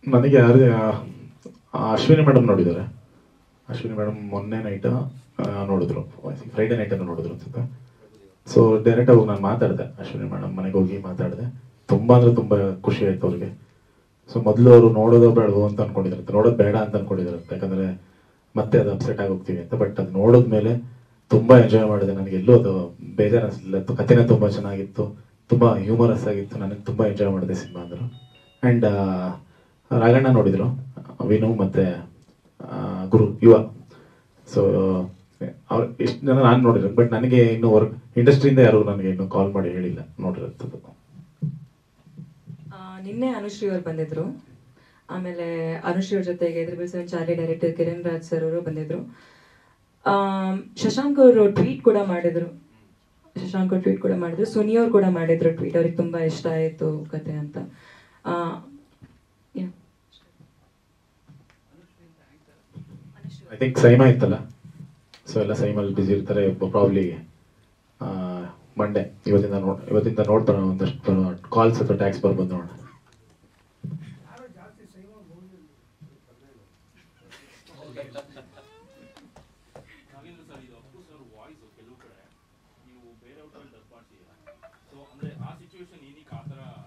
ನನಗೆ ಯಾರು ಆ, ಅಶ್ವಿನಿ ಮೇಡಮ್ ನೋಡಿದ್ದಾರೆ ಅಶ್ವಿನಿ ಮೇಡಮ್ ಮೊನ್ನೆ ನೈಟ್ ನೋಡಿದ್ರು ಫ್ರೈಡೆ ನೈಟ್ ನೋಡಿದ್ರು ಅನ್ಸುತ್ತೆ ಸೊ ಡೈರೆಕ್ಟ್ ಆಗಿ ನಾನು ಮಾತಾಡಿದೆ ಅಶ್ವಿನಿ ಮೇಡಮ್ ಮನೆಗೆ ಹೋಗಿ ಮಾತಾಡಿದೆ ತುಂಬ ಅಂದ್ರೆ ತುಂಬ ಖುಷಿ ಆಯ್ತು ಅವ್ರಿಗೆ ಸೊ ಮೊದಲು ಅವರು ನೋಡೋದೋ ಬೇಡವೋ ಅಂತ ಅನ್ಕೊಂಡಿದ್ರಂತೆ ನೋಡೋದು ಬೇಡ ಅಂತ ಅನ್ಕೊಂಡಿದ್ರಂತೆ ಯಾಕಂದ್ರೆ ಮತ್ತೆ ಅದು ಅಪ್ಸೆಟ್ ಆಗಿ ಹೋಗ್ತೀವಿ ಅಂತ ಬಟ್ ಅದು ನೋಡಿದ್ಮೇಲೆ ತುಂಬಾ ಎಂಜಾಯ್ ಮಾಡಿದೆ ನನಗೆ ಎಲ್ಲೂ ಅದು ಬೇಜಾರು ಅನಿಸಲಿಲ್ಲ ಕಥೆನೇ ತುಂಬಾ ಚೆನ್ನಾಗಿತ್ತು ತುಂಬಾ ಹ್ಯೂಮರಸ್ ಆಗಿತ್ತು ನನಗೆ ತುಂಬಾ ಎಂಜಾಯ್ ಮಾಡಿದೆ ಸಿನಿಮಾ ಅಂದರು ಆ್ಯಂಡ್ ರಾಘಣ್ಣ ನೋಡಿದ್ರು ವಿನು ಮತ್ತೆ ಆ, ಗುರು ಯುವ ಸೊ ಅವ್ರು ಎಷ್ಟು ಜನ ನಾನು ನೋಡಿದ್ರು ಬಟ್ ನನಗೆ ಇನ್ನು ವರ್ಕ್ ಇಂಡಸ್ಟ್ರಿಯಿಂದ ಯಾರು ನನಗೆ ಇನ್ನು ಕಾಲ್ ಮಾಡಿ ಹೇಳಿಲ್ಲ ನೋಡಿರೋಂಥದ್ದು ಆ, ನಿನ್ನೆ ಅನುಶ್ರೀ ಅವ್ರು ಬಂದಿದ್ರು ಆಮೇಲೆ ಅನುಶ್ರೀ ಅವ್ರ ಜೊತೆಗೆ triple seven Charlie director Kiran Raj sir ಅವರು ಬಂದಿದ್ರು ಆಮ್, ಶಶಾಂಕ್ ಅವರು ಟ್ವೀಟ್ ಕೂಡ ಮಾಡಿದ್ರು ಶಶಾಂಕ್ ಅವ್ರು ಟ್ವೀಟ್ ಕೂಡ ಮಾಡಿದ್ರು ಸುನಿ ಅವ್ರು ಕೂಡ ಮಾಡಿದ್ರು ಟ್ವೀಟ್ ಅವ್ರಿಗೆ ತುಂಬಾ ಇಷ್ಟ ಆಯ್ತು ಕತೆ ಅಂತ ಆ, yeah. ಐ ಥಿಂಕ್ ಸೈಮಾ ಇತ್ತಲ್ಲ ಸೊ ಎಲ್ಲ ಸೈಮಲ್ಲಿ ಬಿಸಿ ಇರ್ತಾರೆ ಪ್ರಾಬ್ಲಿ ಮಂಡೇ ಇವತ್ತಿಂದ ನೋಡ್ ಇವತ್ತಿಂದ ನೋಡ್ತಾರೆ ಒಂದಷ್ಟು ಕಾಲ್ಸ್ ಅಥವಾ ಟ್ಯಾಕ್ಸ್ ಬರ್ಬೋದು ನೋಡೋಣ ನಾಗೇಂದ್ರ ಸರ್ ಇದು ಅಪ್ಪು ಸರ್ ವಾಯ್ಸ್ ಕೆಲವು ಕಡೆ ನೀವು ಬೇರೆ ಔಟ್ರಲ್ಲಿ ಡಬ್ ಮಾಡ್ತೀರಾ ಸೊ ಅಂದ್ರೆ ಆ ಸಿಚುವೇಶನ್ ಏನಕ್ಕೆ ಆ ಥರ